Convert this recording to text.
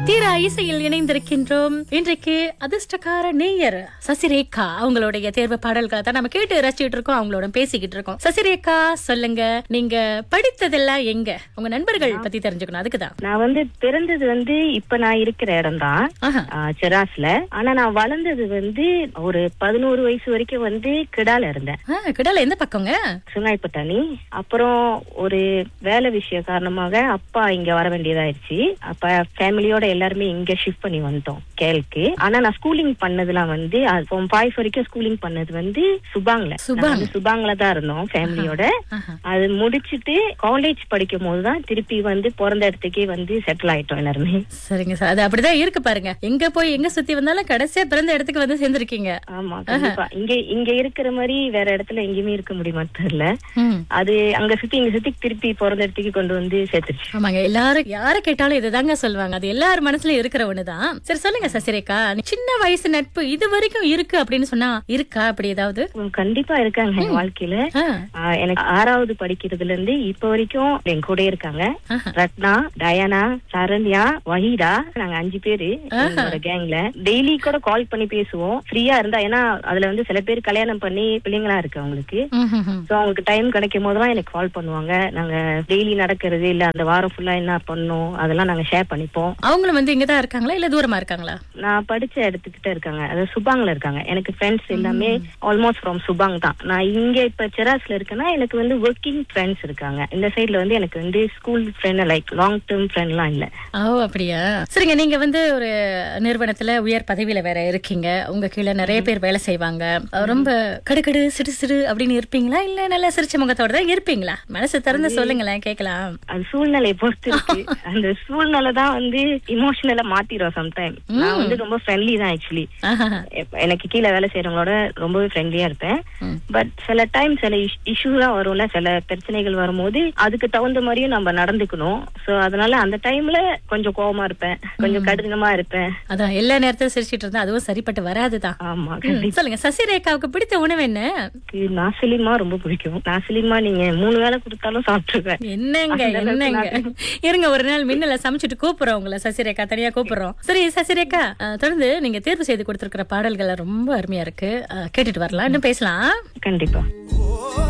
தீரா இசையில் இணைந்திருக்கின்றோம் இன்றைக்கு அதிர்ஷ்டக்கார நேயர் சசிரேகா அவங்களுடைய தேர்வு பாடல்களை தான் நம்ம கேட்டு ரசிச்சுட்டு இருக்கோம் அவங்களோட பேசிக்கிட்டு இருக்கோம் சசிரேகா சொல்லுங்க நீங்க படித்ததெல்லாம் எங்க உங்க நண்பர்கள் பத்தி தெரிஞ்சுக்கணும் அதுக்குதான் நான் வந்து பிறந்தது வந்து இப்ப நான் இருக்கிற இடம் தான் ஆஹா. செராஸ்ல ஆனா நான் வளர்ந்தது வந்து ஒரு பதினோரு வயசு வரைக்கும் வந்து கிடால இருந்தேன் ஆ, கிடால எந்த பக்கங்க சுங்காய்பட்டாணி அப்புறம் ஒரு வேலை விஷய காரணமாக அப்பா இங்க வர வேண்டியதாயிருச்சு அப்ப ஃபேமிலியோட எல்லாருமே இங்க ஷிஃப்ட் பண்ணி வந்தோம் கேலுக்கு ஆனா நான் ஸ்கூலிங் பண்ணதெல்லாம் வந்து ஃபைவ் வரைக்கும் ஸ்கூலிங் பண்ணது வந்து சுபாங்ல சுபாங். நான் வந்து சுபாங்ல தான் இருந்தோம் ஃபேமிலியோட ஆஹா. அது முடிச்சிட்டு காலேஜ் படிக்கும் போதுதான் திருப்பி வந்து பிறந்த இடத்துக்கே வந்து செட்டில் ஆயிட்டோம் எல்லாருமே சரிங்க சார் அது அப்படிதான் இருக்கு பாருங்க எங்க போய் எங்க சுத்தி வந்தாலும் கடைசியா பிறந்த இடத்துக்கு வந்து சேர்ந்திருக்கீங்க ஆமா கண்டிப்பா இங்க இங்க இருக்கிற மாதிரி வேற இடத்துல எங்கேயுமே இருக்க முடியுமா தெரியல ம். அது அங்க சுத்தி இங்க சுத்தி திருப்பி பிறந்த இடத்துக்கு கொண்டு வந்து சேர்த்துருச்சு ஆமாங்க எல்லாரும் யார கேட்டாலும் இதுதாங்க சொல்லுவாங்க அது எல்லார் மனசுலயும் இருக்கிற ஒண்ணுதான் சரி சொல்லுங்க சசிரேகா சின்ன வயசு நட்பு இது வரைக்கும் இருக்கு அப்படின்னு சொன்னா இருக்கா அப்படி ஏதாவது உம், கண்டிப்பா இருக்காங்க என் வாழ்க்கையில ஆ, ஆஹ், எனக்கு ஆறாவது படிக்கிறதுல இருந்து இப்ப வரைக்கும் என் கூட இருக்காங்க ஆஹா. ரத்னா டயானா சரண்யா வஹீதா நாங்க அஞ்சு பேரு எங்களோட கேங்ல டெய்லி கூட கால் பண்ணி பேசுவோம் ஃப்ரீயா இருந்தா ஏன்னா அதுல வந்து சில பேர் கல்யாணம் பண்ணி பிள்ளைங்களா இருக்கு அவங்களுக்கு ம், ம், ம். சோ அவங்களுக்கு டைம் கிடைக்கும் போதெல்லாம் எனக்கு கால் பண்ணுவாங்க நாங்க டெய்லி நடக்கிறது இல்ல அந்த வாரம் ஃபுல்லா என்ன பண்ணோம் அதெல்லாம் நாங்க ஷேர் பண்ணிப்போம் அவங்களும் வந்து இங்கதான் இருக்காங்களா இல்ல தூரமா இருக்காங்களா நான் படிச்ச இடத்துக்கிட்ட இருக்காங்க அதாவது சுபாங்ல இருக்காங்க எனக்கு ஃப்ரெண்ட்ஸ் எல்லாமே ஆல்மோஸ்ட் ஃப்ரம் சுபாங் தான் நான் இங்க இப்ப செராஸ்ல இருக்கேன்னா எனக்கு வந்து ஒர்க்கிங் ஃப்ரெண்ட்ஸ் இருக்காங்க இந்த சைடுல வந்து எனக்கு வந்து school friend like long term ஃப்ரெண்ட்லாம் இல்ல ஓ அப்படியா சரிங்க நீங்க வந்து ஒரு நிறுவனத்துல உயர் பதவியில வேற இருக்கீங்க உங்க கீழே நிறைய பேர் வேலை செய்வாங்க ரொம்ப கடுகடு சிடு சிடு அப்படின்னு இருப்பீங்களா இல்ல நல்ல சிரிச்ச முகத்தோட தான் இருப்பீங்களா மனசு திறந்து சொல்லுங்களேன் கேக்கலாம் அது சூழ்நிலையை பொறுத்து இருக்கு அந்த சூழ்நிலை தான் வந்து இமோஷனலா மாத்திரும் சம்டைம் நான் வந்து ரொம்ப ஃப்ரெண்ட்லி தான் ஆக்சுவலி எனக்கு கீழே வேலை செய்யறவங்களோட ரொம்பவே ஃப்ரெண்ட்லியா இருப்பேன் ம். பட் சில டைம் சில இஷ்யூலாம் வரும்ல சில பிரச்சனைகள் வரும்போது அதுக்கு தகுந்த மாதிரியும் நம்ம நடந்துக்கணும் சோ அதனால அந்த டைம்ல கொஞ்சம் கோவமா இருப்பேன் கொஞ்சம் கடினமா இருப்பேன் அதான் எல்லா நேரத்தையும் சிரிச்சிட்டு இருந்தா அதுவும் சரிப்பட்டு வராதுதான் ஆமா ம், சொல்லுங்க சசிரேகாவுக்கு பிடித்த உணவு என்ன எனக்கு நாசிலிமா ரொம்ப பிடிக்கும் நாசிலிமா நீங்க மூணு வேளை கொடுத்தாலும் சாப்பிட்டுருவேன் என்னங்க அந்த அளவுக்கு என்னங்க இருங்க ஒரு நாள் மின்னல சமைச்சிட்டு கூப்பிடுறோம் உங்களை சசிரேகா தனியா கூப்பிடுறோம் சரி சசிரேகா அஹ், தொடர்ந்து நீங்க தேர்வு செய்து கொடுத்திருக்கிற பாடல்கள் ரொம்ப அருமையா இருக்கு அஹ், கேட்டுட்டு வரலாம் இன்னும் பேசலாம் கண்டிப்பா